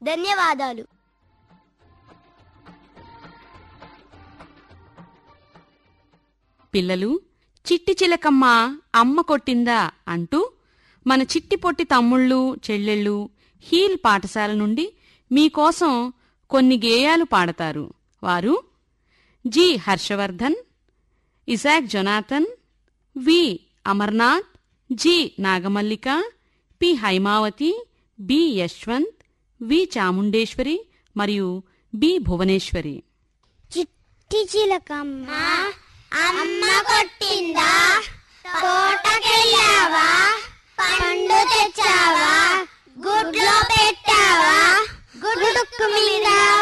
ధన్యవాదాలు పిల్లలు చిట్టి చిలకమ్మ అమ్మ కొట్టిందా అంటూ మన చిట్టి పొట్టి తమ్ముళ్ళు చెల్లెళ్ళు హీల్ పాఠశాల నుండి మీకోసం కొన్ని గేయాలు పాడతారు వారు G Harshavardhan Isaac Jonathan V Amarnath G Nagamallika P Haimavathi B Yashwant V Chamundeshwari మరియు బి భువనేశ్వరి చిట్టి చిలకమ్మ అమ్మ కొట్టిందా తోటకెళ్ళావా పండు తెచ్చావా గుడ్లో పెట్టావా గుడ్డుకు మీద